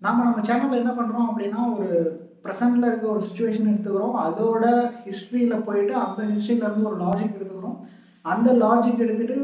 நம்ம நம்ம சேனலில் என்ன பண்ணுறோம் அப்படின்னா ஒரு ப்ரெசண்டில் இருக்க ஒரு சுச்சுவேஷன் எடுத்துக்கிறோம் அதோட ஹிஸ்ட்ரியில் போயிட்டு அந்த ஹிஸ்ட்ரியிலேருந்து ஒரு லாஜிக் எடுத்துக்கிறோம் அந்த லாஜிக் எடுத்துகிட்டு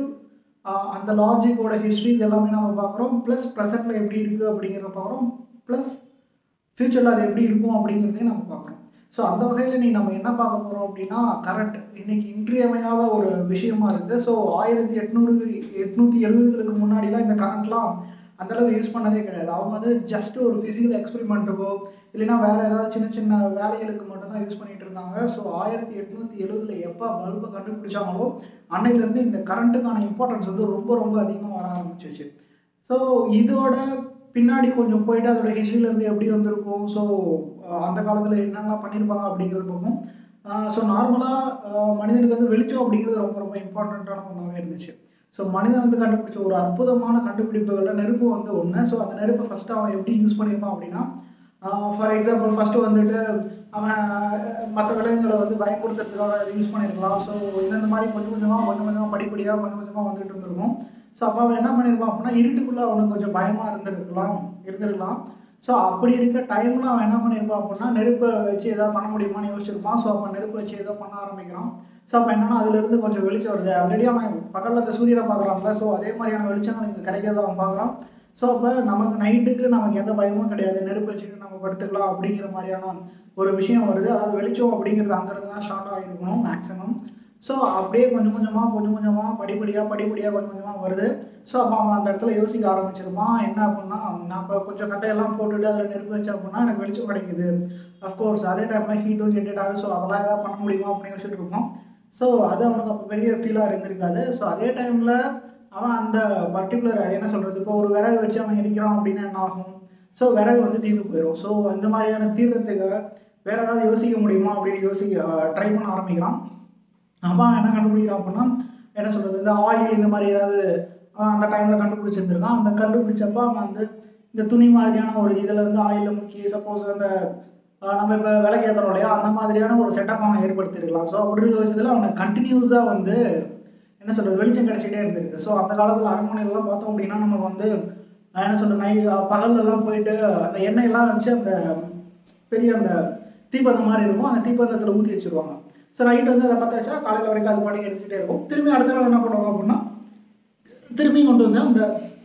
அந்த லாஜிக்கோட ஹிஸ்ட்ரிஸ் எல்லாமே நம்ம பார்க்குறோம் ப்ளஸ் ப்ரெசண்டில் எப்படி இருக்குது அப்படிங்கிறத பார்க்குறோம் ப்ளஸ் ஃப்யூச்சரில் அது எப்படி இருக்கும் அப்படிங்கிறதையும் நம்ம பார்க்குறோம் ஸோ அந்த வகையில் நீ நம்ம என்ன பார்க்க போகிறோம் அப்படின்னா கரண்ட் இன்னைக்கு இன்றியமையாத ஒரு விஷயமா இருக்குது ஸோ ஆயிரத்தி எட்நூறுக்கு எட்நூற்றி எழுபதுகளுக்கு முன்னாடிலாம் இந்த கரண்ட்லாம் அந்தளவுக்கு யூஸ் பண்ணதே கிடையாது அவங்க வந்து ஜஸ்ட் ஒரு ஃபிசிக்கல் எக்ஸ்பெரிமெண்ட்டுக்கோ இல்லைன்னா வேறு ஏதாவது சின்ன சின்ன வேலைகளுக்கு மட்டும்தான் யூஸ் பண்ணிட்டு இருந்தாங்க ஸோ ஆயிரத்தி எட்நூற்றி எழுபதில் எப்போ பல்பை கண்டுபிடிச்சாங்களோ அன்னையிலேருந்து இந்த கரண்ட்டுக்கான இம்பார்ட்டன்ஸ் வந்து ரொம்ப ரொம்ப அதிகமாக வர ஆரம்பிச்சிச்சு ஸோ இதோட பின்னாடி கொஞ்சம் போயிட்டு அதோட ஹிஸ்ட்ரியிலேருந்து எப்படி வந்திருக்கும் ஸோ அந்த காலத்தில் என்னென்னலாம் பண்ணியிருப்பாங்க அப்படிங்கிறது பார்ப்போம் ஸோ நார்மலாக மனிதனுக்கு வந்து வெளிச்சம் அப்படிங்கிறது ரொம்ப ரொம்ப இம்பார்ட்டண்ட்டான ஒன்றாவே இருந்துச்சு ஸோ மனிதன் வந்து கண்டுபிடிச்ச ஒரு அற்புதமான கண்டுபிடிப்புகளில் நெருப்பு வந்து ஒன்று ஸோ அந்த நெருப்பை ஃபஸ்ட்டு அவன் எப்படி யூஸ் பண்ணியிருப்பான் அப்படின்னா ஃபார் எக்ஸாம்பிள் ஃபஸ்ட்டு வந்துட்டு அவன் மற்ற விலங்குகளை வந்து பயப்படுத்துறதுக்காக அதை யூஸ் பண்ணியிருக்கலாம் ஸோ இந்த மாதிரி கொஞ்சம் கொஞ்சமாக கொஞ்சம் கொஞ்சமாக படிப்படியாக கொஞ்சம் கொஞ்சமாக வந்துட்டு இருந்திருக்கும் ஸோ அப்போ அவன் என்ன பண்ணியிருப்பான் அப்படின்னா இருட்டுக்குள்ளே அவனுக்கு கொஞ்சம் பயமாக இருந்திருக்கலாம் இருந்திருக்கலாம் ஸோ அப்படி இருக்க டைமில் அவன் என்ன பண்ணியிருப்பான் அப்படின்னா நெருப்பை வச்சு எதாவது பண்ண முடியுமான்னு யோசிச்சிருப்பான் ஸோ அப்போ நெருப்பை வச்சு ஏதோ பண்ண ஆரம்பிக்கிறான் ஸோ அப்போ என்னன்னா அதுலேருந்து கொஞ்சம் வெளிச்சம் வருது ஆல்ரெடி அவன் பகலில் அந்த சூரியனை பார்க்குறான்ல ஸோ அதே மாதிரியான வெளிச்சங்கள் இங்கே கிடைக்கிறத அவன் பார்க்குறான் ஸோ அப்போ நமக்கு நைட்டுக்கு நமக்கு எந்த பயமும் கிடையாது நெருப்பு வச்சுட்டு நம்ம படுத்துக்கலாம் அப்படிங்கிற மாதிரியான ஒரு விஷயம் வருது அது வெளிச்சம் அப்படிங்கிறது அங்கேருந்து தான் ஸ்டார்ட் ஆகிருக்கணும் மேக்ஸிமம் ஸோ அப்படியே கொஞ்சம் கொஞ்சமாக கொஞ்சம் கொஞ்சமாக படிப்படியாக படிப்படியாக கொஞ்சம் கொஞ்சமாக வருது ஸோ அப்போ அவன் அந்த இடத்துல யோசிக்க ஆரம்பிச்சிருப்பான் என்ன அப்படின்னா நான் இப்போ கொஞ்சம் கட்டையெல்லாம் போட்டுட்டு அதில் நெருப்பு வச்சு அப்படின்னா எனக்கு வெளிச்சம் கிடைக்குது அஃப்கோர்ஸ் அதே டைமில் ஹீட்டும் ஜென்ரேட் ஆகுது ஸோ அதெல்லாம் எதாவது பண்ண முடியுமா அப்படின்னு யோசிச்சுட்டு இருப்போம் ஸோ அது அவனுக்கு அப்போ பெரிய ஃபீலாக இருந்திருக்காது ஸோ அதே டைமில் அவன் அந்த பர்டிகுலர் அது என்ன சொல்கிறது இப்போ ஒரு விறகு வச்சு அவன் எரிக்கிறான் அப்படின்னா என்ன ஆகும் ஸோ விறகு வந்து தீர்ந்து போயிடும் ஸோ இந்த மாதிரியான தீர்றதுக்காக வேறு ஏதாவது யோசிக்க முடியுமா அப்படின்னு யோசிக்க ட்ரை பண்ண ஆரம்பிக்கிறான் அவன் என்ன கண்டுபிடிக்கிறான் அப்படின்னா என்ன சொல்கிறது இந்த ஆயில் இந்த மாதிரி ஏதாவது அவன் அந்த டைமில் கண்டுபிடிச்சிருந்துருக்கான் அந்த கண்டுபிடிச்சப்போ அவன் வந்து இந்த துணி மாதிரியான ஒரு இதில் வந்து ஆயிலில் முக்கி சப்போஸ் அந்த நம்ம இப்போ விலைக்கு ஏற்றுறோம் இல்லையா அந்த மாதிரியான ஒரு செட்டப் அவன் ஏற்படுத்தியிருக்கலாம் ஸோ அப்படி இருக்க விஷயத்தில் அவனுக்கு கண்டினியூஸாக வந்து என்ன சொல்கிறது வெளிச்சம் கிடச்சிட்டே இருந்திருக்கு ஸோ அந்த காலத்தில் அரண்மனையிலலாம் பார்த்தோம் அப்படின்னா நமக்கு வந்து என்ன சொல்கிறது நை பகல்லலாம் போயிட்டு அந்த எண்ணெயெல்லாம் வச்சு அந்த பெரிய அந்த தீப்பந்தம் மாதிரி இருக்கும் அந்த தீப்பந்தத்தில் ஊற்றி வச்சுருவாங்க ஸோ நைட் வந்து அதை பற்ற வச்சா காலையில் வரைக்கும் அது பாட்டுக்கு எரிஞ்சிட்டே இருக்கும் திரும்பி அடுத்த நாள் என்ன பண்ணுவாங்க அப்படின்னா திரும்பி கொண்டு வந்து அந்த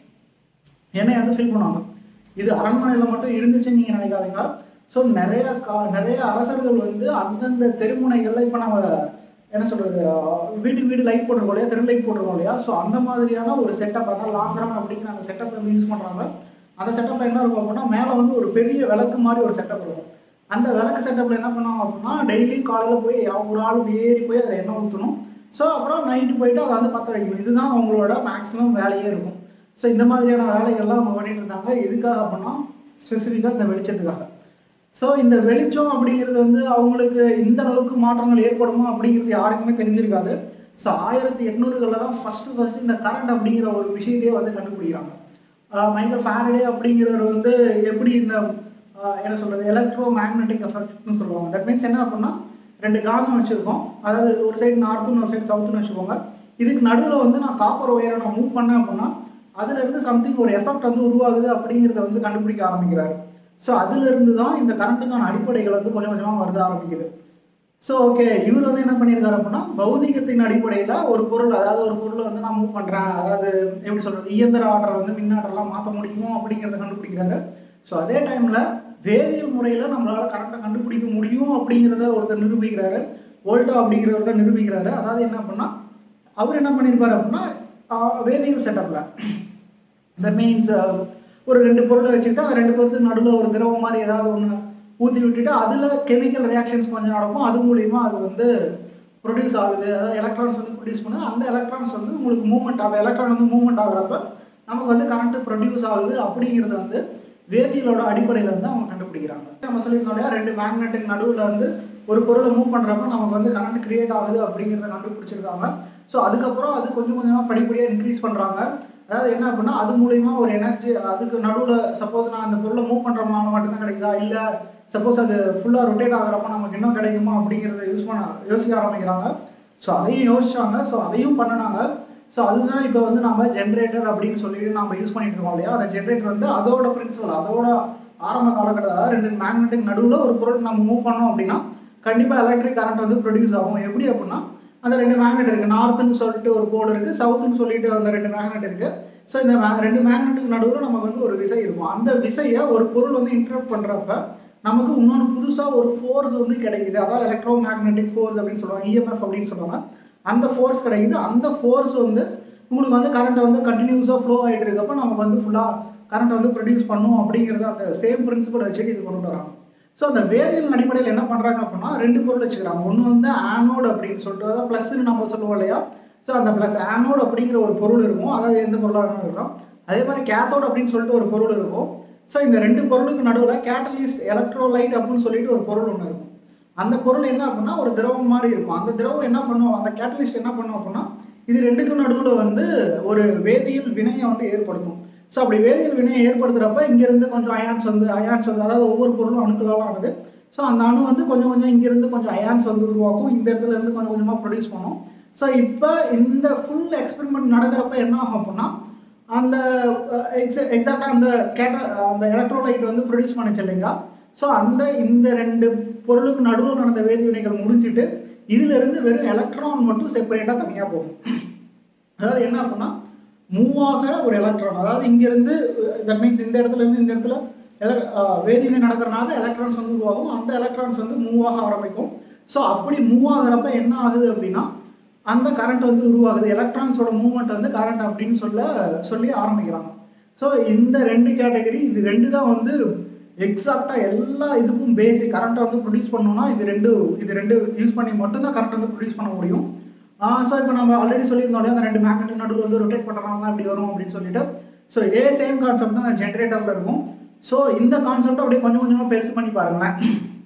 எண்ணெயை வந்து ஃபில் பண்ணுவாங்க இது அரண்மனையில் மட்டும் இருந்துச்சுன்னு நீங்கள் நினைக்காதீங்க ஸோ நிறைய கா நிறைய அரசர்கள் வந்து அந்தந்த தெருமுனைகளில் இப்போ நம்ம என்ன சொல்கிறது வீட்டுக்கு வீடு லைட் போட்டிருக்கோம் இல்லையா தெரு லைட் போட்டிருக்கோம் இல்லையா ஸோ அந்த மாதிரியான ஒரு செட்டப் அதான் லாங் அப்படிங்கிற அந்த செட்டப் வந்து யூஸ் பண்ணுறாங்க அந்த செட்டப்பில் என்ன இருக்கும் அப்படின்னா மேலே வந்து ஒரு பெரிய விளக்கு மாதிரி ஒரு செட்டப் இருக்கும் அந்த விளக்கு செட்டப்பில் என்ன பண்ணுவாங்க அப்படின்னா டெய்லி காலையில் போய் ஒரு ஆள் ஏறி போய் அதில் எண்ணெய் ஊற்றணும் ஸோ அப்புறம் நைட்டு போயிட்டு அதை வந்து பற்ற வைக்கணும் இதுதான் அவங்களோட மேக்ஸிமம் வேலையே இருக்கும் ஸோ இந்த மாதிரியான வேலைகள்லாம் அவங்க பண்ணிட்டு இருந்தாங்க எதுக்காக அப்படின்னா ஸ்பெசிஃபிக்காக இந்த வெளிச்சத்துக்காக ஸோ இந்த வெளிச்சம் அப்படிங்கிறது வந்து அவங்களுக்கு இந்த அளவுக்கு மாற்றங்கள் ஏற்படுமா அப்படிங்கிறது யாருக்குமே தெரிஞ்சிருக்காது ஸோ ஆயிரத்தி எட்நூறுகளில் தான் ஃபஸ்ட்டு ஃபஸ்ட்டு இந்த கரண்ட் அப்படிங்கிற ஒரு விஷயத்தையே வந்து கண்டுபிடிக்கிறாங்க மைக்கேல் ஃபேரடே அப்படிங்கிறவர் வந்து எப்படி இந்த என்ன சொல்கிறது எலக்ட்ரோ மேக்னெட்டிக் எஃபெக்ட்னு சொல்லுவாங்க தட் மீன்ஸ் என்ன அப்படின்னா ரெண்டு காந்தம் வச்சுருக்கோம் அதாவது ஒரு சைடு நார்த்துன்னு ஒரு சைடு சவுத்துன்னு வச்சுக்கோங்க இதுக்கு நடுவில் வந்து நான் காப்பர் ஒயரை நான் மூவ் பண்ணேன் அப்படின்னா அதுலேருந்து சம்திங் ஒரு எஃபெக்ட் வந்து உருவாகுது அப்படிங்கிறத வந்து கண்டுபிடிக்க ஆரம்பிக்கிறாரு ஸோ அதுலேருந்து தான் இந்த கரண்ட்டுக்கான அடிப்படைகள் வந்து கொஞ்சம் கொஞ்சமாக வருது ஆரம்பிக்குது ஸோ ஓகே இவர் வந்து என்ன பண்ணியிருக்காரு அப்படின்னா பௌதிகத்தின் அடிப்படையில் ஒரு பொருள் அதாவது ஒரு பொருளை வந்து நான் மூவ் பண்ணுறேன் அதாவது எப்படி சொல்கிறது இயந்திர ஆர்டரை வந்து மின் ஆர்டர்லாம் மாற்ற முடியுமோ அப்படிங்கிறத கண்டுபிடிக்கிறாரு ஸோ அதே டைமில் வேதியியல் முறையில் நம்மளால் கரெக்டாக கண்டுபிடிக்க முடியும் அப்படிங்கிறத ஒருத்தர் நிரூபிக்கிறாரு ஓல்டோ அப்படிங்கிறவர் தான் நிரூபிக்கிறாரு அதாவது என்ன அப்படின்னா அவர் என்ன பண்ணியிருப்பார் அப்படின்னா வேதியியல் செட்டப்பில் தட் மீன்ஸ் ஒரு ரெண்டு பொருளை வச்சுக்கிட்டு அந்த ரெண்டு பொருளுக்கு நடுவில் ஒரு திரவம் மாதிரி ஏதாவது ஒன்று ஊற்றி விட்டுட்டு அதில் கெமிக்கல் ரியாக்ஷன்ஸ் கொஞ்சம் நடக்கும் அது மூலிமா அது வந்து ப்ரொடியூஸ் ஆகுது அதாவது எலக்ட்ரான்ஸ் வந்து ப்ரொடியூஸ் பண்ணு அந்த எலக்ட்ரான்ஸ் வந்து உங்களுக்கு மூவ்மெண்ட் ஆகுது எலக்ட்ரான் வந்து மூவ்மெண்ட் ஆகுறப்ப நமக்கு வந்து கரண்ட்டு ப்ரொடியூஸ் ஆகுது அப்படிங்கிறத வந்து வேதியியலோட அடிப்படையில் வந்து அவங்க கண்டுபிடிக்கிறாங்க நம்ம சொல்லியிருந்தோம் இல்லையா ரெண்டு மேக்னெட்டிக் நடுவில் வந்து ஒரு பொருளை மூவ் பண்ணுறப்ப நமக்கு வந்து கரண்ட் கிரியேட் ஆகுது அப்படிங்கிறத கண்டுபிடிச்சிருக்காங்க ஸோ அதுக்கப்புறம் அது கொஞ்சம் கொஞ்சமாக படிப்படியாக இன்க்ரீஸ் பண்ணுறாங்க அதாவது என்ன அப்படின்னா அது மூலிமா ஒரு எனர்ஜி அதுக்கு நடுவில் சப்போஸ் நான் அந்த பொருளை மூவ் பண்ணுறமான மட்டும்தான் கிடைக்குதா இல்லை சப்போஸ் அது ஃபுல்லாக ரொட்டேட் ஆகிறப்ப நமக்கு இன்னும் கிடைக்குமா அப்படிங்கிறத யூஸ் பண்ண யோசிக்க ஆரம்பிக்கிறாங்க ஸோ அதையும் யோசிச்சாங்க ஸோ அதையும் பண்ணினாங்க ஸோ அதுதான் இப்போ வந்து நம்ம ஜென்ரேட்டர் அப்படின்னு சொல்லிட்டு நம்ம யூஸ் பண்ணிட்டு இருக்கோம் இல்லையா அந்த ஜென்ரேட்டர் வந்து அதோட பிரின்சிபல் அதோட ஆரம்ப காலகட்டத்தில் ரெண்டு மேக்னெட்டிக் நடுவில் ஒரு பொருள் நம்ம மூவ் பண்ணோம் அப்படின்னா கண்டிப்பாக எலக்ட்ரிக் கரண்ட் வந்து ப்ரொடியூஸ் ஆகும் எப்படி அப்படின்னா அந்த ரெண்டு மேக்னெட் இருக்குது நார்த்துன்னு சொல்லிட்டு ஒரு போல் இருக்குது சவுத்துன்னு சொல்லிட்டு அந்த ரெண்டு மேக்னெட் இருக்குது ஸோ இந்த மே- ரெண்டு மேக்னெட்டுக்கு நடுவில் நமக்கு வந்து ஒரு விசை இருக்கும் அந்த விசையை ஒரு பொருள் வந்து இன்டர்ப்ட் பண்ணுறப்ப நமக்கு இன்னொன்று புதுசாக ஒரு ஃபோர்ஸ் வந்து கிடைக்குது அதாவது எலக்ட்ரோ மேக்னெட்டிக் ஃபோர்ஸ் அப்படின்னு சொல்லுவாங்க இஎம்எஃப் அப்படின்னு சொல்லுவாங்க அந்த ஃபோர்ஸ் கிடைக்குது அந்த ஃபோர்ஸ் வந்து உங்களுக்கு வந்து கரண்ட்டை வந்து கண்டினியூஸாக ஃப்ளோ ஆகிட்டு இருக்கப்போ நமக்கு வந்து ஃபுல்லாக கரண்ட்டை வந்து ப்ரொடியூஸ் பண்ணும் அப்படிங்கிறத அந்த சேம் பிரின்சிபல் வச்சுட்டு இது கொண்டு வராங்க ஸோ அந்த வேதியியல் அடிப்படையில் என்ன பண்ணுறாங்க அப்படின்னா ரெண்டு பொருள் வச்சுக்கிறாங்க ஒன்று வந்து ஆனோட் அப்படின்னு சொல்லிட்டு அதாவது ப்ளஸ்ன்னு நம்ம சொல்லுவோம் இல்லையா ஸோ அந்த ப்ளஸ் ஆனோட் அப்படிங்கிற ஒரு பொருள் இருக்கும் அதாவது எந்த பொருளாக வேணாலும் இருக்கும் அதே மாதிரி கேத்தோட் அப்படின்னு சொல்லிட்டு ஒரு பொருள் இருக்கும் ஸோ இந்த ரெண்டு பொருளுக்கு நடுவில் கேட்டலிஸ்ட் எலக்ட்ரோலைட் அப்படின்னு சொல்லிட்டு ஒரு பொருள் ஒன்று இருக்கும் அந்த பொருள் என்ன அப்படின்னா ஒரு திரவம் மாதிரி இருக்கும் அந்த திரவம் என்ன பண்ணும் அந்த கேட்டலிஸ்ட் என்ன பண்ணும் அப்படின்னா இது ரெண்டுக்கும் நடுவில் வந்து ஒரு வேதியியல் வினையை வந்து ஏற்படுத்தும் ஸோ அப்படி வேதியியல் வினையை ஏற்படுத்துகிறப்ப இங்கேருந்து கொஞ்சம் அயான்ஸ் வந்து அயான்ஸ் வந்து அதாவது ஒவ்வொரு பொருளும் அணுக்களால் ஆனது ஸோ அந்த அணு வந்து கொஞ்சம் கொஞ்சம் இங்கேருந்து கொஞ்சம் அயான்ஸ் வந்து உருவாக்கும் இந்த இடத்துல இருந்து கொஞ்சம் கொஞ்சமாக ப்ரொடியூஸ் பண்ணும் ஸோ இப்போ இந்த ஃபுல் எக்ஸ்பெரிமெண்ட் நடக்கிறப்ப என்ன ஆகும் அப்படின்னா அந்த எக்ஸ எக்ஸாக்டாக அந்த கேட்ட அந்த எலக்ட்ரோலைட் வந்து ப்ரொடியூஸ் பண்ணுச்சு இல்லைங்களா ஸோ அந்த இந்த ரெண்டு பொருளுக்கு நடுவில் நடந்த வேதிவினைகள் முடிஞ்சிட்டு இதுல இருந்து வெறும் எலக்ட்ரான் மட்டும் செப்பரேட்டாக தனியாக போகும் அதாவது என்ன அப்படின்னா மூவ் ஆகிற ஒரு எலக்ட்ரான் அதாவது இங்கேருந்து தட் மீன்ஸ் இந்த இடத்துல இருந்து இந்த இடத்துல எல- அஹ் வேதிவினை நடக்கிறனால எலக்ட்ரான்ஸ் வந்து உருவாகும் அந்த எலக்ட்ரான்ஸ் வந்து மூவ் ஆக ஆரம்பிக்கும் ஸோ அப்படி மூவ் ஆகுறப்ப என்ன ஆகுது அப்படின்னா அந்த கரண்ட் வந்து உருவாகுது எலக்ட்ரான்ஸோட மூவ்மெண்ட் வந்து கரண்ட் அப்படின்னு சொல்ல சொல்லி ஆரம்பிக்கிறாங்க ஸோ இந்த ரெண்டு கேட்டகரி இது ரெண்டு தான் வந்து எக்ஸாக்டாக எல்லா இதுக்கும் பேசிக் கரண்ட்டை வந்து ப்ரொடியூஸ் பண்ணணும்னா இது ரெண்டு இது ரெண்டு யூஸ் பண்ணி மட்டும்தான் கரண்ட் வந்து ப்ரொடியூஸ் பண்ண முடியும் ஸோ இப்போ நம்ம ஆல்ரெடி சொல்லியிருந்தோம் இல்லையா அந்த ரெண்டு மேக்னெட்டிக் நடுவில் வந்து ரொட்டேட் பண்ணுறாங்க இப்படி வரும் அப்படின்னு சொல்லிட்டு ஸோ இதே சேம் கான்செப்ட் தான் அந்த ஜென்ரேட்டரில் இருக்கும் ஸோ இந்த கான்செப்ட் அப்படியே கொஞ்சம் கொஞ்சமாக பெருசு பண்ணி பாருங்களேன்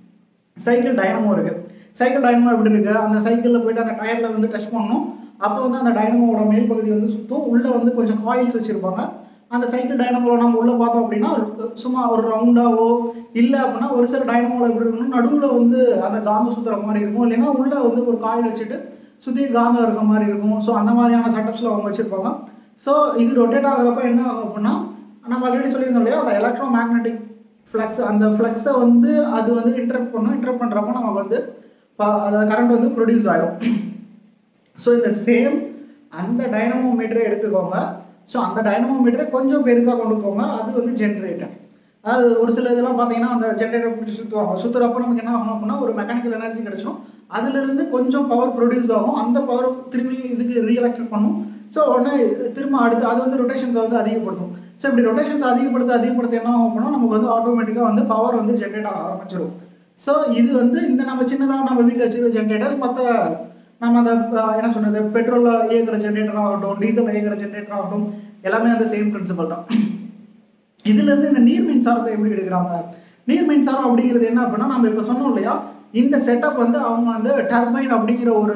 சைக்கிள் டைனமோ இருக்கு சைக்கிள் டைனமோ எப்படி இருக்கு அந்த சைக்கிளில் போயிட்டு அந்த டயரில் வந்து டச் பண்ணணும் அப்போ வந்து அந்த டைனமோட மேல் பகுதி வந்து சுற்றும் உள்ளே வந்து கொஞ்சம் காயில்ஸ் வச்சுருப்பாங்க அந்த சைக்கிள் டைனமோவில் நம்ம உள்ளே பார்த்தோம் அப்படின்னா ஒரு- சும்மா ஒரு ரவுண்டாவோ இல்லை அப்படின்னா ஒரு சில டைனமோவில் எப்படி இருக்கணும் நடுவில் வந்து அந்த காந்தம் சுற்றுற மாதிரி இருக்கும் இல்லைன்னா உள்ளே வந்து ஒரு காயில் வச்சுட்டு சுற்றி காந்தம் இருக்க மாதிரி இருக்கும் ஸோ அந்த மாதிரியான செட்டப்ஸில் அவங்க வச்சுருப்பாங்க ஸோ இது ரொட்டேட் ஆகுறப்ப என்ன ஆகும் அப்படின்னா நம்ம ஆல்ரெடி சொல்லியிருந்தோம் இல்லையா அந்த எலக்ட்ரோ மேக்னெட்டிக் ஃப்ளக்ஸ் அந்த ஃப்ளக்ஸை வந்து அது வந்து இன்டர்ப்ட் பண்ணும் இன்டர்ப்ட் பண்ணுறப்ப நமக்கு வந்து ப- அந்த கரண்ட் வந்து ப்ரொடியூஸ் ஆயிரும் ஸோ இந்த சேம் அந்த டைனமோ மீட்டரை எடுத்துக்கோங்க ஸோ அந்த டைனமோ மீட்டரை கொஞ்சம் பெருசாக கொண்டு போங்க அது வந்து ஜென்ரேட்டர் அதாவது ஒரு சில இதெல்லாம் பார்த்தீங்கன்னா அந்த ஜென்ரேட்டர் பிடிச்சி சுற்றுவாங்க சுற்றுறப்ப நமக்கு என்ன ஆகும் அப்படின்னா ஒரு மெக்கானிக்கல் எனர்ஜி கிடைச்சிடும் அதுலேருந்து கொஞ்சம் பவர் ப்ரொடியூஸ் ஆகும் அந்த பவர் திரும்பி இதுக்கு ரீஎலக்ட்ரிக் பண்ணும் ஸோ உடனே திரும்ப அடுத்து அது வந்து ரொட்டேஷன்ஸை வந்து அதிகப்படுத்தும் ஸோ இப்படி ரொட்டேஷன்ஸ் அதிகப்படுத்த அதிகப்படுத்த என்ன ஆகும் அப்படின்னா நமக்கு வந்து ஆட்டோமேட்டிக்காக வந்து பவர் வந்து ஜென்ரேட் ஆக ஆரம்பிச்சிடும் ஸோ இது வந்து இந்த நம்ம சின்னதாக நம்ம வீட்டில் வச்சுக்கிற ஜென்ரேட்டர்ஸ் மற்ற நம்ம அந்த அஹ், என்ன சொல்றது பெட்ரோலில் இயங்குற ஜென்ரேட்டர் ஆகட்டும் டீசலில் இயங்குற ஜென்ரேட்டர் ஆகட்டும் எல்லாமே அந்த சேம் பிரின்சிபல் தான் இதுல இருந்து இந்த நீர் மின்சாரத்தை எப்படி எடுக்கிறாங்க நீர் மின்சாரம் அப்படிங்கிறது என்ன அப்படின்னா நம்ம இப்போ சொன்னோம் இல்லையா இந்த செட்டப் வந்து அவங்க வந்து டர்பைன் அப்படிங்கிற ஒரு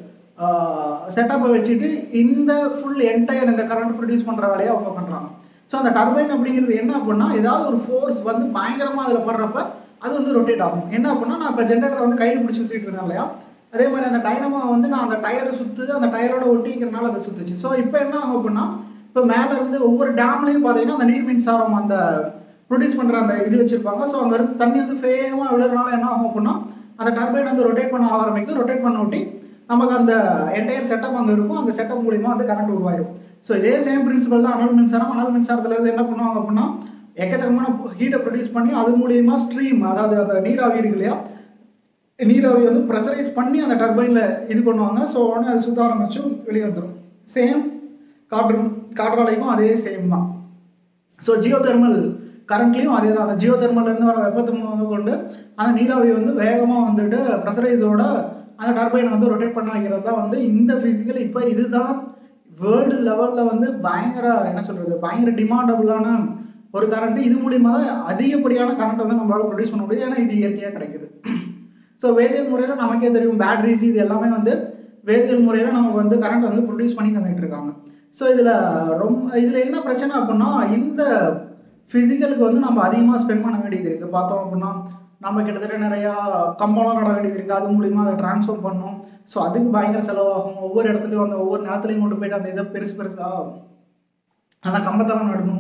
செட்டப்பை வச்சுட்டு இந்த ஃபுல் என்டையர் இந்த கரண்ட் ப்ரொடியூஸ் பண்ணுற வேலையை அவங்க பண்ணுறாங்க ஸோ அந்த டர்பைன் அப்படிங்கிறது என்ன அப்படின்னா ஏதாவது ஒரு ஃபோர்ஸ் வந்து பயங்கரமாக அதில் படுறப்ப அது வந்து ரொட்டேட் ஆகும் என்ன அப்படின்னா நான் இப்போ ஜென்ரேட்டர் வந்து கையில் பிடிச்சி சுற்றிட்டு இருந்தேன் இல்லையா அதே மாதிரி அந்த டைனமோ வந்து நான் அந்த டயரை சுற்றுது அந்த டயரோட ஒட்டிக்கிறனால அதை சுற்றுச்சு ஸோ இப்போ என்ன ஆகும் அப்படின்னா இப்போ மேலே இருந்து ஒவ்வொரு டேம்லையும் பார்த்தீங்கன்னா அந்த நீர் மின்சாரம் அந்த ப்ரொடியூஸ் பண்ணுற அந்த இது வச்சிருப்பாங்க ஸோ அங்கே இருந்து தண்ணி வந்து வேகமாக விழுறதுனால என்ன ஆகும் அப்படின்னா அந்த டர்பைன் வந்து ரொட்டேட் பண்ண ஆரம்பிக்கும் ரொட்டேட் பண்ண ஒட்டி நமக்கு அந்த என்டையர் செட்டப் அங்கே இருக்கும் அந்த செட்டப் மூலியமா வந்து கரண்ட் உருவாயிரும் ஸோ இதே சேம் பிரின்சிபல் தான் அனல் மின்சாரம் அனல் மின்சாரத்துல இருந்து என்ன பண்ணுவாங்க அப்படின்னா எக்கச்சக்கமான ஹீட்டை ப்ரொடியூஸ் பண்ணி அது மூலியமா ஸ்ட்ரீம் அதாவது அந்த நீராவி இருக்கு இல்லையா நீராவி வந்து ப்ரெஷரைஸ் பண்ணி அந்த டர்பைனில் இது பண்ணுவாங்க ஸோ உடனே அது சுத்த ஆரம்பிச்சு வெளியே வந்துடும் சேம் காற்று காற்றாலைக்கும் அதே சேம் தான் ஸோ ஜியோ தெர்மல் கரண்ட்லேயும் அதே தான் அந்த ஜியோ இருந்து வர வெப்பத்தை முதல் கொண்டு அந்த நீராவி வந்து வேகமாக வந்துட்டு ப்ரெஷரைஸோட அந்த டர்பைனை வந்து ரொட்டேட் பண்ண வைக்கிறது தான் வந்து இந்த ஃபிசிக்கல் இப்போ இதுதான் வேர்ல்டு லெவலில் வந்து பயங்கர என்ன சொல்கிறது பயங்கர டிமாண்டபுளான ஒரு கரண்ட் இது மூலியமா தான் அதிகப்படியான கரண்ட் வந்து நம்மளால ப்ரொடியூஸ் பண்ண முடியுது ஏன்னா இது இயற்கையாக கிடைக்குது ஸோ வேதியியல் முறையில் நமக்கே தெரியும் பேட்டரிஸ் இது எல்லாமே வந்து வேதியியல் முறையில் நமக்கு வந்து கரண்ட் வந்து ப்ரொடியூஸ் பண்ணி தந்துட்டு இருக்காங்க ஸோ இதில் ரொம்ப இதில் என்ன பிரச்சனை அப்படின்னா இந்த ஃபிசிக்கலுக்கு வந்து நம்ம அதிகமாக ஸ்பெண்ட் பண்ண வேண்டியது இருக்குது பார்த்தோம் அப்படின்னா நம்ம கிட்டத்தட்ட நிறையா கம்பம்லாம் நட வேண்டியது இருக்குது அது மூலிமா அதை ட்ரான்ஸ்ஃபார்ம் பண்ணணும் ஸோ அதுக்கு பயங்கர செலவாகும் ஒவ்வொரு இடத்துலையும் அந்த ஒவ்வொரு நிலத்துலையும் கொண்டு போயிட்டு அந்த இதை பெருசு பெருசாக அந்த கம்பத்தெல்லாம் நடணும்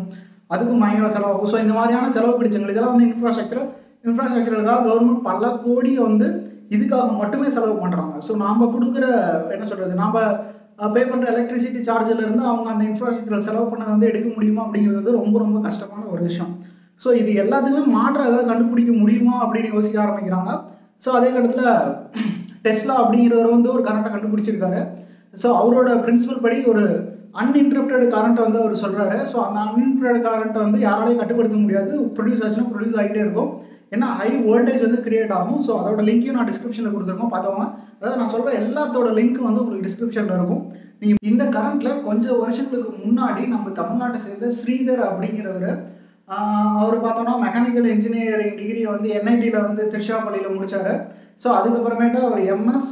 அதுக்கும் பயங்கர செலவாகும் ஸோ இந்த மாதிரியான செலவு பிடிச்சவங்க இதெல்லாம் வந்து இன்ஃப்ராஸ்ட்ரக்சர் இன்ஃப்ராஸ்ட்ரக்சருக்காக கவர்மெண்ட் பல கோடியை வந்து இதுக்காக மட்டுமே செலவு பண்ணுறாங்க ஸோ நாம் கொடுக்குற என்ன சொல்கிறது நாம் பே பண்ணுற எலக்ட்ரிசிட்டி சார்ஜிலேருந்து அவங்க அந்த இன்ஃப்ராஸ்ட்ரக்சர் செலவு பண்ணதை வந்து எடுக்க முடியுமா அப்படிங்கிறது வந்து ரொம்ப ரொம்ப கஷ்டமான ஒரு விஷயம் ஸோ இது எல்லாத்துக்குமே மாற்றம் ஏதாவது கண்டுபிடிக்க முடியுமா அப்படின்னு யோசிக்க ஆரம்பிக்கிறாங்க ஸோ அதே கட்டத்தில் டெஸ்லா அப்படிங்கிறவர் வந்து ஒரு கரண்ட்டை கண்டுபிடிச்சிருக்காரு ஸோ அவரோட பிரின்சிபல் படி ஒரு அன்இன்டரப்டட் கரண்ட்டை வந்து அவர் சொல்கிறாரு ஸோ அந்த அன்இன்டரப்டட் கரண்ட்டை வந்து யாராலையும் கட்டுப்படுத்த முடியாது ப்ரொடியூஸ் ஆச்சுன்னா ப்ரொடியூஸ் ஆகிட்டே இருக்கும் ஏன்னா ஹை வோல்டேஜ் வந்து கிரியேட் ஆகும் ஸோ அதோட லிங்க்கையும் நான் டிஸ்கிரிப்ஷனில் கொடுத்துருக்கோம் பார்த்தவங்க அதாவது நான் சொல்கிற எல்லாத்தோட லிங்க் வந்து உங்களுக்கு டிஸ்கிரிப்ஷனில் இருக்கும் நீங்கள் இந்த கரண்ட்டில் கொஞ்சம் வருஷங்களுக்கு முன்னாடி நம்ம தமிழ்நாட்டை சேர்ந்த ஸ்ரீதர் அப்படிங்கிறவர் அவர் பார்த்தோன்னா மெக்கானிக்கல் இன்ஜினியரிங் டிகிரியை வந்து என்ஐடியில் வந்து திருச்சிராப்பள்ளியில் முடித்தார் ஸோ அதுக்கப்புறமேட்டு அவர் எம்எஸ்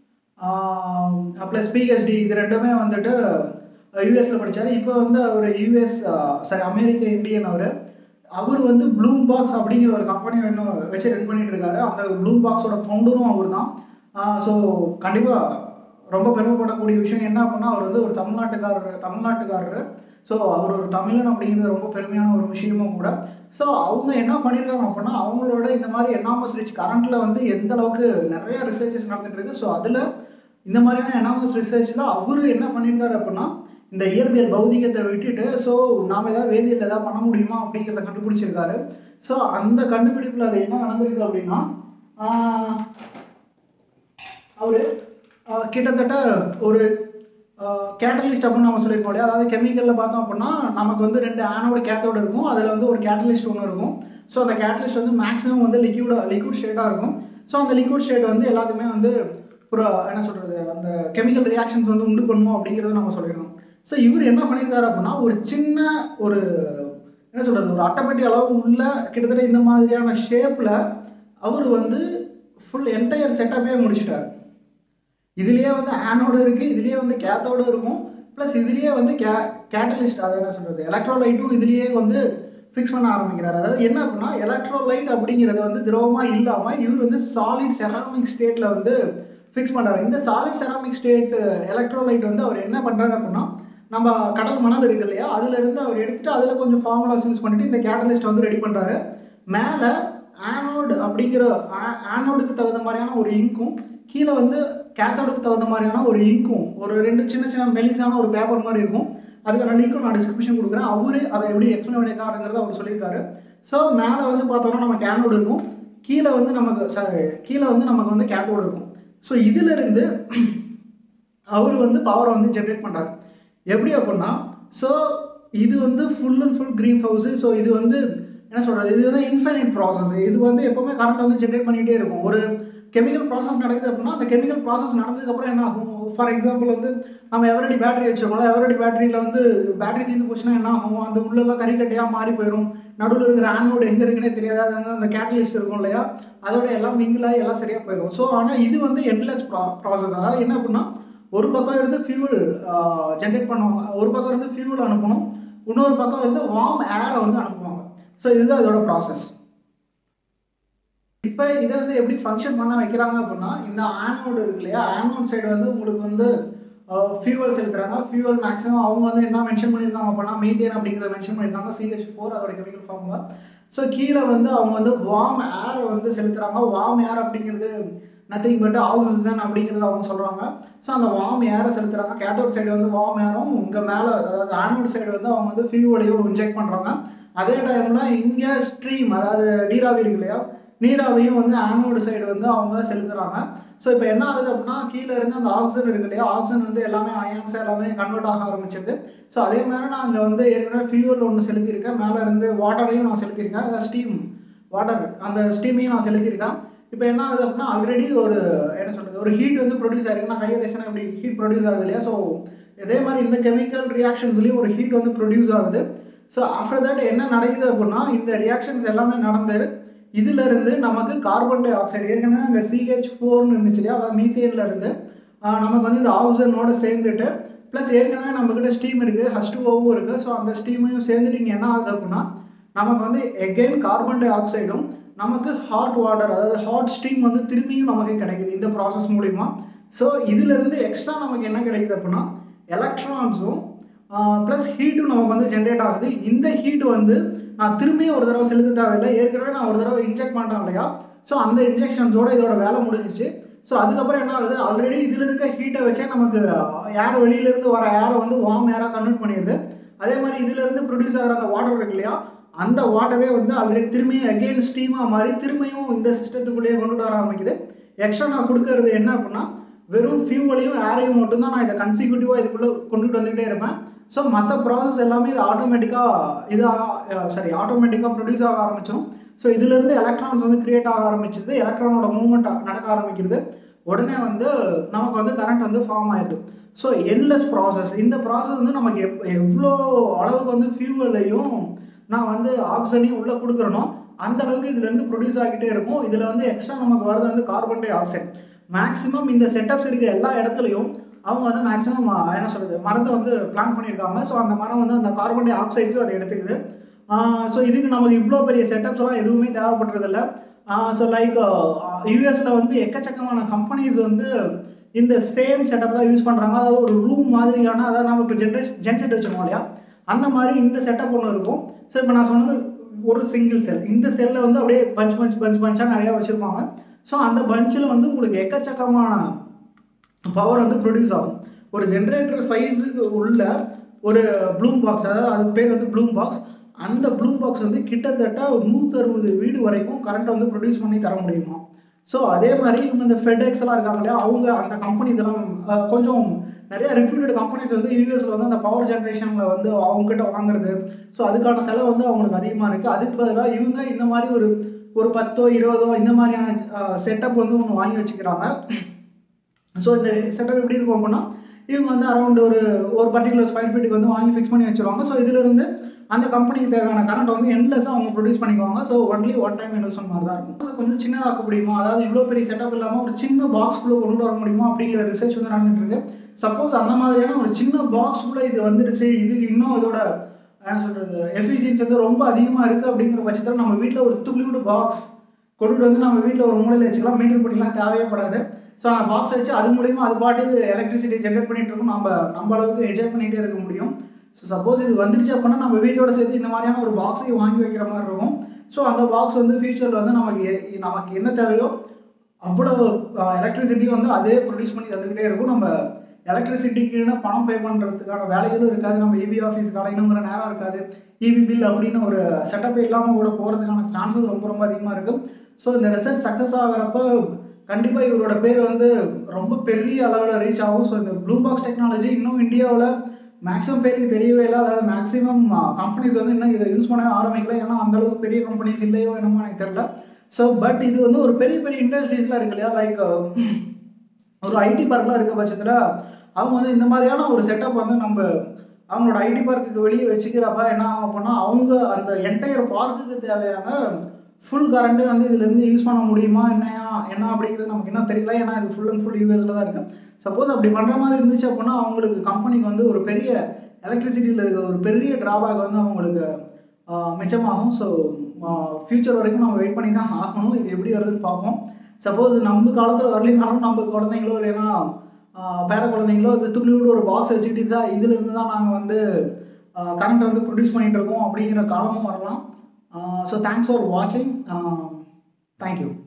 ப்ளஸ் பிஹெச்டி இது ரெண்டுமே வந்துட்டு யூஎஸில் படித்தார் இப்போ வந்து அவர் யூஎஸ் சாரி அமெரிக்க இந்தியன் அவர் அவர் வந்து ப்ளூம் பாக்ஸ் அப்படிங்கிற ஒரு கம்பெனி இன்னும் வச்சு ரன் பண்ணிட்டு இருக்காரு அந்த ப்ளூம் பாக்ஸோட ஃபவுண்டரும் அவர் தான் ஸோ கண்டிப்பாக ரொம்ப பெருமைப்படக்கூடிய விஷயம் என்ன அப்படின்னா அவர் வந்து ஒரு தமிழ்நாட்டுக்காரர் தமிழ்நாட்டுக்காரர் ஸோ அவர் ஒரு தமிழன் அப்படிங்கிறது ரொம்ப பெருமையான ஒரு விஷயமும் கூட ஸோ அவங்க என்ன பண்ணியிருக்காங்க அப்படின்னா அவங்களோட இந்த மாதிரி எனாமஸ் ரிச் கரண்ட்டில் வந்து எந்த அளவுக்கு நிறைய ரிசர்ச்சஸ் நடந்துட்டு இருக்கு ஸோ அதில் இந்த மாதிரியான எனாமஸ் ரிசர்ச்சில் அவர் என்ன பண்ணியிருக்காரு அப்படின்னா இந்த இயற்பியல் பௌதிகத்தை விட்டுட்டு ஸோ நாம் ஏதாவது வேதியியல் ஏதாவது பண்ண முடியுமா அப்படிங்கிறத கண்டுபிடிச்சிருக்காரு ஸோ அந்த கண்டுபிடிப்பில் அது என்ன நடந்திருக்கு அப்படின்னா அவர் கிட்டத்தட்ட ஒரு கேட்டலிஸ்ட் அப்படின்னு நம்ம சொல்லியிருக்கோம் இல்லையா அதாவது கெமிக்கலில் பார்த்தோம் அப்படின்னா நமக்கு வந்து ரெண்டு ஆனோட கேத்தோடு இருக்கும் அதில் வந்து ஒரு கேட்டலிஸ்ட் ஒன்று இருக்கும் ஸோ அந்த கேட்டலிஸ்ட் வந்து மேக்ஸிமம் வந்து லிக்யூட லிக்விட் ஸ்டேட்டாக இருக்கும் ஸோ அந்த லிக்விட் ஸ்டேட் வந்து எல்லாத்தையுமே வந்து ஒரு என்ன சொல்கிறது அந்த கெமிக்கல் ரியாக்ஷன்ஸ் வந்து உண்டு பண்ணும் அப்படிங்கிறத நம்ம சொல்லிடணும் ஸோ இவர் என்ன பண்ணியிருக்காரு அப்படின்னா ஒரு சின்ன ஒரு என்ன சொல்கிறது ஒரு அட்டைப்பட்டி அளவு உள்ள கிட்டத்தட்ட இந்த மாதிரியான ஷேப்பில் அவர் வந்து ஃபுல் என்டையர் செட்டப்பே முடிச்சிட்டார் இதுலேயே வந்து ஆனோடு இருக்குது இதுலேயே வந்து கேத்தோடு இருக்கும் ப்ளஸ் இதுலேயே வந்து கே கேட்டலிஸ்ட் அதை என்ன சொல்கிறது எலக்ட்ரோலைட்டும் இதுலேயே வந்து ஃபிக்ஸ் பண்ண ஆரம்பிக்கிறார் அதாவது என்ன அப்படின்னா எலக்ட்ரோலைட் அப்படிங்கிறது வந்து திரவமாக இல்லாமல் இவர் வந்து சாலிட் செராமிக் ஸ்டேட்டில் வந்து ஃபிக்ஸ் பண்ணுறாரு இந்த சாலிட் செராமிக் ஸ்டேட் எலக்ட்ரோலைட் வந்து அவர் என்ன பண்ணுறாரு அப்படின்னா நம்ம கடல் மணல் இருக்கு இல்லையா அதுலேருந்து அவர் எடுத்துகிட்டு அதில் கொஞ்சம் ஃபார்முலாஸ் யூஸ் பண்ணிவிட்டு இந்த கேட்டலிஸ்ட்டை வந்து ரெடி பண்ணுறாரு மேலே ஆனோடு அப்படிங்கிற ஆனோடுக்கு தகுந்த மாதிரியான ஒரு இங்கும் கீழே வந்து கேத்தோடுக்கு தகுந்த மாதிரியான ஒரு இங்கும் ஒரு ரெண்டு சின்ன சின்ன மெலிசான ஒரு பேப்பர் மாதிரி இருக்கும் அதுக்கான லிங்க்கும் நான் டிஸ்கிரிப்ஷன் கொடுக்குறேன் அவரு அதை எப்படி எக்ஸ்பிளைன் பண்ணியிருக்காருங்கிறத அவர் சொல்லியிருக்காரு ஸோ மேலே வந்து பார்த்தோம்னா நமக்கு ஆனோடு இருக்கும் கீழே வந்து நமக்கு சாரி கீழே வந்து நமக்கு வந்து கேத்தோடு இருக்கும் ஸோ இதிலிருந்து அவர் வந்து பவரை வந்து ஜென்ரேட் பண்ணுறாரு எப்படி அப்படின்னா ஸோ இது வந்து full and full green house so இது வந்து என்ன சொல்கிறது இது வந்து இன்ஃபைனைட் ப்ராசஸ் இது வந்து எப்போவுமே கரண்ட் வந்து ஜென்ரேட் பண்ணிகிட்டே இருக்கும் ஒரு கெமிக்கல் ப்ராசஸ் நடக்குது அப்படின்னா அந்த கெமிக்கல் ப்ராசஸ் நடந்ததுக்கப்புறம் என்ன ஆகும் ஃபார் எக்ஸாம்பிள் வந்து நம்ம எவரடி பேட்டரி வச்சிருக்கோம்ல எவரடி பேட்டரியில் வந்து பேட்டரி தீர்ந்து போச்சுன்னா என்ன ஆகும் அந்த உள்ளெல்லாம் கறிக்கட்டையாக மாறி போயிடும் நடுவில் இருக்கிற ஆனோடு எங்கே இருக்குன்னே தெரியாது அது வந்து அந்த கேட்டலிஸ்ட் இருக்கும் இல்லையா அதோட எல்லாம் மிங்கிலாகி எல்லாம் சரியாக போயிடும் ஸோ ஆனால் இது வந்து எண்ட்லெஸ் ப்ரா ப்ராசஸ் அதாவது என்ன அப்படின்னா ஒரு பக்கம் இருந்து ஃபியூல் ஜென்ரேட் பண்ணுவாங்க ஒரு பக்கம் இருந்து ஃபியூல் அனுப்பணும் இன்னொரு பக்கம் இருந்து வார்ம் ஏரை வந்து அனுப்புவாங்க ஸோ இதுதான் இதோட ப்ராசஸ் இப்போ இதை வந்து எப்படி ஃபங்க்ஷன் பண்ண வைக்கிறாங்க அப்படின்னா இந்த ஆனோடு இருக்கு இல்லையா ஆனோட் சைடு வந்து உங்களுக்கு வந்து ஃபியூவல் செலுத்துறாங்க ஃபியூவல் மேக்ஸிமம் அவங்க வந்து என்ன மென்ஷன் பண்ணியிருக்காங்க அப்படின்னா மீத்தேன் அப்படிங்கிறத மென்ஷன் பண்ணியிருக்காங்க சிஹெச் ஃபோர் அதோட கெமிக்கல் ஃபார்முலா ஸோ கீழே வந்து அவங்க வந்து வார்ம் ஏரை வந்து செலுத்துறாங்க வார்ம் ஏர் அப்படிங்கிறது நத்திங் பட் ஆக்சிஜன் அப்படிங்கிறத அவங்க சொல்கிறாங்க ஸோ அந்த வார்ம் ஏரை செலுத்துறாங்க கேத்தோட் சைடு வந்து வார்ம் ஏரும் இங்கே மேலே அதாவது ஆனோட் சைடு வந்து அவங்க வந்து ஃபியூவலையும் இன்ஜெக்ட் பண்ணுறாங்க அதே டைமில் இங்கே ஸ்ட்ரீம் அதாவது நீராவி இருக்கு இல்லையா நீராவியும் வந்து ஆனோடு சைடு வந்து அவங்க செலுத்துறாங்க ஸோ இப்போ என்ன ஆகுது அப்படின்னா கீழே இருந்து அந்த ஆக்சிஜன் இருக்கு இல்லையா ஆக்சிஜன் வந்து எல்லாமே அயான்ஸ் எல்லாமே கன்வெர்ட் ஆக ஆரம்பிச்சிருது ஸோ அதே மாதிரி நான் அங்கே வந்து ஏற்கனவே ஃபியூவல் ஒன்று செலுத்தியிருக்கேன் மேலே இருந்து வாட்டரையும் நான் செலுத்தியிருக்கேன் அதாவது ஸ்டீம் வாட்டர் அந்த ஸ்டீமையும் நான் செலுத்தியிருக்கேன் இப்போ என்ன ஆகுது அப்படின்னா ஆல்ரெடி ஒரு என்ன சொல்கிறது ஒரு ஹீட் வந்து ப்ரொடியூஸ் ஆயிருக்கு நான் கையை தேசினா இப்படி ஹீட் ப்ரொடியூஸ் ஆகுது இல்லையா ஸோ இதே மாதிரி இந்த கெமிக்கல் ரியாக்ஷன்ஸ்லேயும் ஒரு ஹீட் வந்து ப்ரொடியூஸ் ஆகுது ஸோ ஆஃப்டர் தட் என்ன நடக்குது அப்படின்னா இந்த ரியாக்ஷன்ஸ் எல்லாமே நடந்து இதுல இருந்து நமக்கு கார்பன் டை ஆக்சைடு ஏற்கனவே அங்கே சிஹெச் ஃபோர்னு இருந்துச்சு இல்லையா அதாவது மீத்தேன்ல இருந்து ஆஹ் நமக்கு வந்து இந்த ஆக்சிஜனோட சேர்ந்துட்டு ப்ளஸ் ஏற்கனவே நம்மக்கிட்ட ஸ்டீம் இருக்குது ஹஸ்ட் ஓவும் இருக்குது ஸோ அந்த ஸ்டீமையும் சேர்ந்துட்டு இங்கே என்ன ஆகுது அப்படின்னா நமக்கு வந்து எகெயின் கார்பன் டை ஆக்சைடும் நமக்கு ஹாட் வாட்டர் அதாவது ஹாட் ஸ்டீம் வந்து திரும்பியும் நமக்கு கிடைக்குது இந்த ப்ராசஸ் மூலிமா ஸோ இதுலேருந்து எக்ஸ்ட்ரா நமக்கு என்ன கிடைக்குது அப்படின்னா எலக்ட்ரான்ஸும் ப்ளஸ் ஹீட்டும் நமக்கு வந்து ஜென்ரேட் ஆகுது இந்த ஹீட் வந்து நான் திரும்பியும் ஒரு தடவை செலுத்த தேவையில்லை ஏற்கனவே நான் ஒரு தடவை இன்ஜெக்ட் பண்ணிட்டேன் இல்லையா ஸோ அந்த இன்ஜெக்ஷன்ஸோட இதோட வேலை முடிஞ்சிச்சு ஸோ அதுக்கப்புறம் என்ன ஆகுது ஆல்ரெடி இதில் இருக்க ஹீட்டை வச்சே நமக்கு ஏர் வெளியிலேருந்து வர ஏரை வந்து வார்ம் ஏராக கன்வெர்ட் பண்ணிடுது அதே மாதிரி இதுலேருந்து ப்ரொடியூஸ் ஆகிற அந்த வாட்டர் இருக்கு இல்லையா அந்த வாட்டரே வந்து ஆல்ரெடி திரும்பியும் அகெயின் ஸ்டீமாக மாறி திரும்பியும் இந்த சிஸ்டத்துக்குள்ளேயே கொண்டுட்டு வர ஆரம்பிக்குது எக்ஸ்ட்ரா நான் கொடுக்கறது என்ன அப்படின்னா வெறும் ஃபியூவலையும் ஏரையும் மட்டும்தான் நான் இதை கன்சிக்யூட்டிவாக இதுக்குள்ளே கொண்டுட்டு வந்துகிட்டே இருப்பேன் ஸோ மற்ற ப்ராசஸ் எல்லாமே இது ஆட்டோமேட்டிக்காக இது சாரி ஆட்டோமேட்டிக்காக ப்ரொடியூஸ் ஆக ஆரம்பிச்சிடும் ஸோ இதுலேருந்து எலக்ட்ரான்ஸ் வந்து கிரியேட் ஆக ஆரம்பிச்சது எலக்ட்ரானோட மூவ்மெண்ட் நடக்க ஆரம்பிக்கிறது உடனே வந்து நமக்கு வந்து கரண்ட் வந்து ஃபார்ம் ஆயிடுது ஸோ என்லெஸ் ப்ராசஸ் இந்த ப்ராசஸ் வந்து நமக்கு எப் எவ்வளோ அளவுக்கு வந்து ஃபியூவலையும் நான் வந்து ஆக்சிஜனையும் உள்ளே கொடுக்குறனோ அந்த அளவுக்கு இதுலேருந்து ப்ரொடியூஸ் ஆகிட்டே இருக்கும் இதில் வந்து எக்ஸ்ட்ரா நமக்கு வரது வந்து கார்பன் டை ஆக்சைடு மேக்ஸிமம் இந்த செட்டப்ஸ் இருக்கிற எல்லா இடத்துலையும் அவங்க வந்து மேக்ஸிமம் என்ன சொல்கிறது மரத்தை வந்து பிளான் பண்ணியிருக்காங்க ஸோ அந்த மரம் வந்து அந்த கார்பன் டை ஆக்சைட்ஸும் அதை எடுத்துக்குது ஸோ இதுக்கு நமக்கு இவ்வளோ பெரிய செட்டப்ஸ் எல்லாம் எதுவுமே தேவைப்படுறதில்ல ஸோ லைக் யூஎஸில் வந்து எக்கச்சக்கமான கம்பெனிஸ் வந்து இந்த சேம் செட்டப் தான் யூஸ் பண்ணுறாங்க அதாவது ஒரு ரூம் மாதிரியான அதாவது நம்ம இப்போ ஜென்ரேஷன் ஜென்செட் வச்சுருக்கோம் இல்லையா அந்த மாதிரி இந்த செட்டப் ஒன்று இருக்கும் ஸோ இப்போ நான் சொன்னது ஒரு சிங்கிள் செல் இந்த செல்லில் வந்து அப்படியே பஞ்ச் பஞ்ச் பஞ்ச் பஞ்சாக நிறையா வச்சுருப்பாங்க ஸோ அந்த பஞ்சில் வந்து உங்களுக்கு எக்கச்சக்கமான பவர் வந்து ப்ரொடியூஸ் ஆகும் ஒரு ஜென்ரேட்டர் சைஸுக்கு உள்ள ஒரு ப்ளூம் பாக்ஸ் அதாவது அதுக்கு பேர் வந்து ப்ளூம் பாக்ஸ் அந்த ப்ளூம் பாக்ஸ் வந்து கிட்டத்தட்ட நூற்றறுபது வீடு வரைக்கும் கரண்ட்டை வந்து ப்ரொடியூஸ் பண்ணி தர முடியுமா ஸோ அதே மாதிரி இவங்க இந்த ஃபெட்எக்ஸ் எல்லாம் இருக்காங்க இல்லையா அவங்க அந்த கம்பெனிஸ் எல்லாம் அஹ், கொஞ்சம் நிறைய ரெப்யூட்டட் கம்பெனிஸ் வந்து யூஎஸ்ல வந்து அந்த பவர் ஜென்ரேஷனில் வந்து அவங்ககிட்ட வாங்குறது ஸோ அதுக்கான செலவு வந்து அவங்களுக்கு அதிகமாக இருக்குது அதுக்கு பதிலாக இவங்க இந்த மாதிரி ஒரு ஒரு பத்தோ இருபதோ இந்த மாதிரியான செட்டப் வந்து ஒன்று வாங்கி வச்சுக்கிறாங்க ஸோ இந்த செட்டப் எப்படி இருக்கும் அப்படின்னா இவங்க வந்து அரௌண்ட் ஒரு ஒரு பர்டிகுலர் ஸ்கொயர் ஃபீட்டுக்கு வந்து வாங்கி ஃபிக்ஸ் பண்ணி வச்சிருவாங்க ஸோ இதிலிருந்து அந்த கம்பெனிக்கு தேவையான கரண்ட் வந்து எண்ட்லெஸ்ஸாக அவங்க ப்ரொடியூஸ் பண்ணிக்குவாங்க so only one time investment மாதிரி தான் இருக்கும் So, கொஞ்சம் சின்னதாக்க முடியுமா அதாவது இவ்வளோ பெரிய செட்டப் இல்லாமல் ஒரு சின்ன பாக்ஸ்குள்ளே கொண்டு வர முடியுமா அப்படிங்கிற ரிசர்ச் வந்து நடந்துட்டு இருக்கு சப்போஸ் அந்த மாதிரியான ஒரு சின்ன பாக்ஸ்குள்ளே இது வந்துடுச்சு இது இன்னும் இதோட என்ன சொல்கிறது எஃபிஷியன்சி வந்து ரொம்ப அதிகமாக இருக்குது அப்படிங்கிற பட்சத்தில் நம்ம வீட்டில் ஒரு துளியோட பாக்ஸ் கொண்டுட்டு வந்து நம்ம வீட்டில் ஒரு மூலையில் வச்சுக்கலாம் மீட்டர் போட்டிலாம் தேவையப்படாது ஸோ அந்த பாக்ஸ் வச்சு அது மூலிமா அது பாட்டுக்கு எலக்ட்ரிசிட்டி ஜென்ரேட் பண்ணிட்டு இருக்கும் நம்ம நம்ம அளவுக்கு என்ஜாய் பண்ணிகிட்டே இருக்க முடியும் ஸோ சப்போஸ் இது வந்துருச்சு அப்படின்னா நம்ம வீட்டோட சேர்த்து இந்த மாதிரியான ஒரு பாக்ஸையும் வாங்கி வைக்கிற மாதிரி இருக்கும் ஸோ அந்த பாக்ஸ் வந்து ஃபியூச்சரில் வந்து நமக்கு எ- நமக்கு என்ன தேவையோ அவ்வளோ எலக்ட்ரிசிட்டி வந்து அதே ப்ரொடியூஸ் பண்ணி தந்துக்கிட்டே இருக்கும் நம்ம எலக்ட்ரிசிட்டிக்குன்னு பணம் பே பண்ணுறதுக்கான வேலைகளும் இருக்காது நம்ம இபி ஆஃபீஸ்க்கு அலையணுங்கிற நேரம் இருக்காது இபி பில் அப்படின்னு ஒரு செட்டப் இல்லாமல் கூட போகிறதுக்கான சான்சஸ் ரொம்ப ரொம்ப அதிகமாக இருக்குது ஸோ இந்த ரிசர்ச் சக்ஸஸ் ஆகிறப்ப கண்டிப்பாக இவரோட பேர் வந்து ரொம்ப பெரிய அளவில் ரீச் ஆகும் ஸோ இந்த ப்ளூ பாக்ஸ் டெக்னாலஜி இன்னும் இந்தியாவில் மேக்ஸிமம் பேருக்கு தெரியவே இல்லை அதாவது மேக்ஸிமம் கம்பெனிஸ் வந்து இன்னும் இதை யூஸ் பண்ணவே ஆரம்பிக்கல ஏன்னா அந்த அளவுக்கு பெரிய கம்பெனிஸ் இல்லையோ என்னமோ எனக்கு தெரியல ஸோ பட் இது வந்து ஒரு பெரிய பெரிய இண்டஸ்ட்ரீஸ்லாம் இருக்கு இல்லையா லைக் ஒரு ஐடி பார்க்லாம் இருக்க பட்சத்தில் அவங்க வந்து இந்த மாதிரியான ஒரு செட்டப் வந்து நம்ம அவங்களோட ஐடி பார்க்குக்கு வெளியே வச்சுக்கிறப்ப என்ன ஆகும் அப்படின்னா அவங்க அந்த என்டையர் பார்க்குக்கு தேவையான ஃபுல் கரண்ட்டு வந்து இதுலேருந்து யூஸ் பண்ண முடியுமா என்னையா என்ன அப்படிங்கிறது நமக்கு இன்னும் தெரியல ஏன்னா இது ஃபுல் அண்ட் ஃபுல் யூஎஸில் தான் இருக்குது சப்போஸ் அப்படி பண்ணுற மாதிரி இருந்துச்சு அப்படின்னா அவங்களுக்கு கம்பெனிக்கு வந்து ஒரு பெரிய எலக்ட்ரிசிட்டியில் இருக்க ஒரு பெரிய ட்ராபேக் வந்து அவங்களுக்கு ஆஹ், மிச்சமாகும் ஸோ ஃப்யூச்சர் வரைக்கும் நம்ம வெயிட் பண்ணி தான் ஆகணும் இது எப்படி வருதுன்னு பார்ப்போம் சப்போஸ் நம்ம காலத்தில் வரலைனாலும் நம்ம குழந்தைங்களோ இல்லைன்னா ஆஹ், பேர குழந்தைங்களோ இந்த துளியோட ஒரு பாக்ஸ் வச்சுக்கிட்டு தான் இதிலிருந்து தான் நாங்கள் வந்து கரண்ட்டை வந்து ப்ரொடியூஸ் பண்ணிகிட்டு இருக்கோம் அப்படிங்கிற காலமும் வரலாம் ஸோ தேங்க்ஸ் ஃபார் வாட்சிங் தேங்க்யூ